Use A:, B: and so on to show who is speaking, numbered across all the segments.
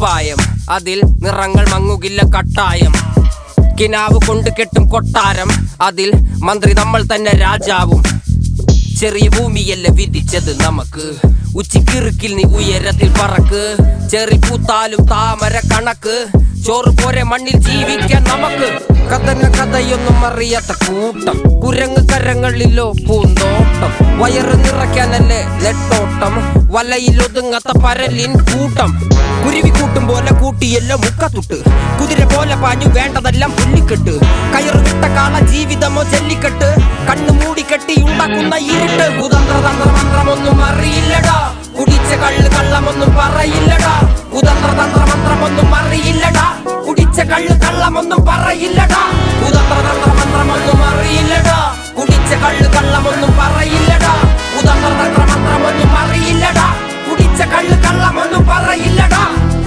A: കുപ്പായം അതിൽ നിറങ്ങൾ മങ്ങുകില്ല കട്ടായം കിനാവ് കൊണ്ട് കെട്ടും കൊട്ടാരം അതിൽ മന്ത്രി നമ്മൾ തന്നെ രാജാവും ചെറിയ ഭൂമിയല്ല വിധിച്ചത് നമുക്ക് ഉച്ചിക്കിറുക്കിൽ നീ ഉയരത്തിൽ പറക്ക് ചെറി പൂത്താലും താമര കണക്ക് ചോറ് പോരെ മണ്ണിൽ ജീവിക്കാൻ നമുക്ക് കഥന കഥയൊന്നും അറിയാത്ത കൂട്ടം കുരങ്ങ് കരങ്ങളിലോ പൂന്തോട്ടം വയറ് നിറയ്ക്കാനല്ലേ നെട്ടോട്ടം വലയിൽ ഒതുങ്ങാത്ത പരലിൻ കൂട്ടം കുരുവി കൂട്ടും പോലെ കൂട്ടിയല്ലോ മുക്കത്തുട്ട് കുതിര പോലെ പാഞ്ഞു വേണ്ടതെല്ലാം പുല്ലിക്കെട്ട് കയറ് വിട്ട കാള ജീവിതമോ ജല്ലിക്കെട്ട് കണ്ണു മൂടിക്കെട്ടി ഉണ്ടാക്കുന്ന ഇരുട്ട് കുതന്ത്ര തന്ത്ര മന്ത്രമൊന്നും അറിയില്ലടാ കുടിച്ച കള്ള് കള്ളമൊന്നും പറയില്ലടാ കുതന്ത്ര തന്ത്ര മന്ത്രമൊന്നും അറിയില്ലടാ കുടിച്ച കള്ള് കള്ളമൊന്നും പറയില്ലടാ കുതന്ത്ര തന്ത്ര മന്ത്രമൊന്നും അറിയില്ലടാ കുടിച്ച കള്ള് കള്ളമൊന്നും പറയില്ലടാ കുതന്ത്ര തന്ത്ര മന്ത്രമൊന്നും അറിയില്ലടാ കുടിച്ച കള്ള് കള്ളമൊന്നും പറയില്ലടാ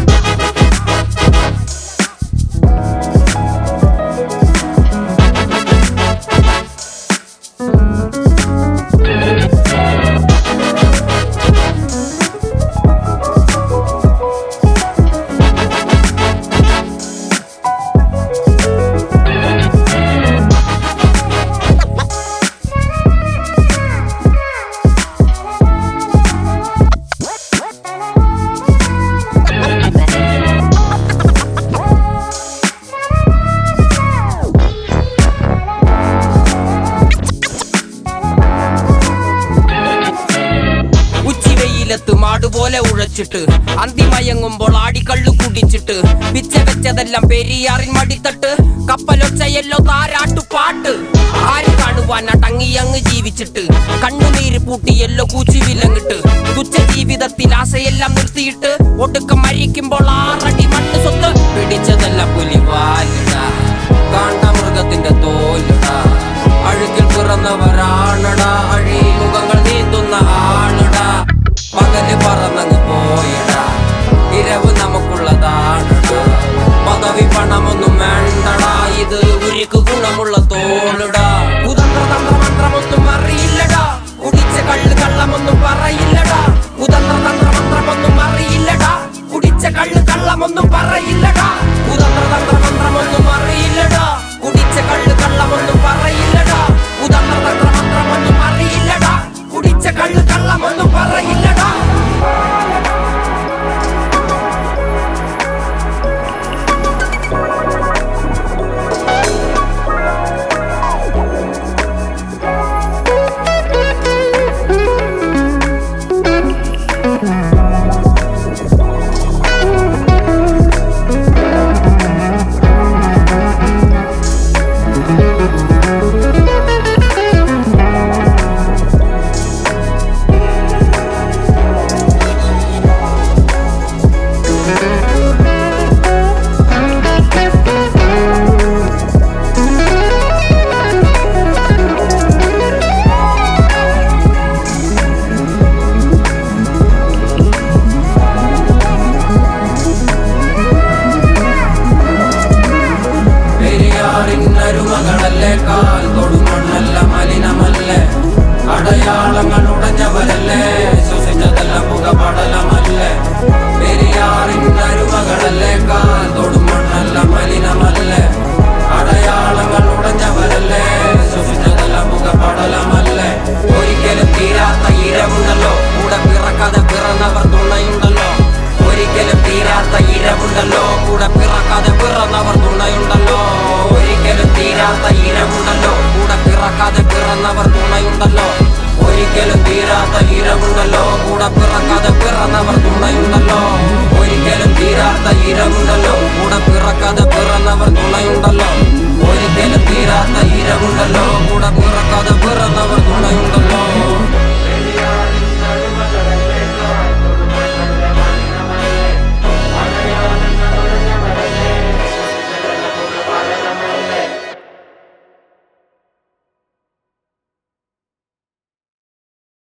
A: ഉച്ചിവെയിലത്ത് മാടുപോലെ ഉഴച്ചിട്ട് അന്തിമയങ്ങുമ്പോൾ ആടിക്കള്ളു കുടിച്ചിട്ട് പിച്ച വെച്ചതെല്ലാം പെരിയാറിൻ മടിത്തട്ട് കപ്പലൊച്ചയല്ലോ താരാട്ടു പാട്ട് ആര് കാണുവാൻ അടങ്ങിയങ്ങ് ജീവിച്ചിട്ട് കണ്ണുനീര് പൂട്ടിയല്ലോ കൂച്ചി വിലങ്ങിട്ട് തുച്ഛ ജീവിതത്തിൽ ആശയെല്ലാം നിർത്തിയിട്ട് ഒടുക്കം മരിക്കുമ്പോൾ ആറടി മണ്ണ് സ്വത്ത് പിടിച്ചതല്ല പുലിവാലിടാ കാണ്ട മൃഗത്തിന്റെ തോലിടാ അഴുകിൽ പിറന്നവരാണടാ അഴി മുഖങ്ങൾ നീന്തുന്ന ആണടാ പകല് പറന്നങ്ങ് പോയടാ ഇരവ് നമുക്കുള്ളതാണടാ പദവി പണമൊന്നും വേണ്ടടാ ഇത് ഉരുക്ക് ഗുണമുള്ള തോളിടാ കുതന്ത്ര തന്ത്ര മന്ത്രമൊന്നും അറിയില്ലടാ കുടിച്ച കള്ള് കള്ളമൊന്നും പറയില്ലടാ കുതന്ത്ര തന്ത്ര മന്ത്രമൊന്നും അറിയില്ലടാ കുടിച്ച കള്ള് കള്ളമൊന്നും പറയില്ലടാ കുതന്ത്ര തന്ത്ര മന്ത്രമൊന്നും അറിയില്ലടാ കുടിച്ച കള്ള് കള്ളമൊന്നും പറയില്ലടാ കുതന്ത്ര തന്ത്ര മന്ത്രമൊന്നും അറിയില്ലടാ കുടിച്ച കള്ള് കള്ളമൊന്നും പറയില്ലടാ പെരിയാറിനരുമകളല്ലേ കാൽ തൊടുമണ്ണല്ല മലിനമല്ലേ അടയാളങ്ങൾ ഉടഞ്ഞവരല്ലേ ശ്വസിച്ചതെല്ലാം പുകപടലമല്ലേ പെരിയാറിനരുമകളല്ലേ കാൽ തൊടുമണ്ണല്ല മലിനമല്ലേ അടയാളങ്ങൾ ഉടഞ്ഞവരല്ലേ ശ്വസിച്ചതെല്ലാം പുകപടലമല്ലേ ഒരിക്കലും തീരാത്ത ഇരവുണ്ടല്ലോ കൂടെ പിറക്കാതെ പിറന്നവർ തുണയുണ്ടല്ലോ ഒരിക്കലും തീരാത്ത ഇരവുണ്ടല്ലോ കൂടെ പിറക്കാതെ പിറന്നവർ തുണയുണ്ടല്ലോ ഒരിക്കലും തീരാത്ത ഇരവുണ്ടല്ലോ കൂടെ പിറക്കാതെ പിറന്നവർ തുണയുണ്ടല്ലോ ഒരിക്കലും തീരാത്ത ഇരവുണ്ടല്ലോ കൂടെ പിറക്കാതെ പിറന്നവർ തുണയുണ്ടല്ലോ ഒരിക്കലും തീരാത്ത ഇരവുണ്ടല്ലോ കൂടെ പിറക്കാതെ പിറന്നവർ തുണയുണ്ടല്ലോ ഒരിക്കലും തീരാത്ത ഇരവുണ്ടല്ലോ കൂടെ പിറക്കാതെ പിറന്നവർ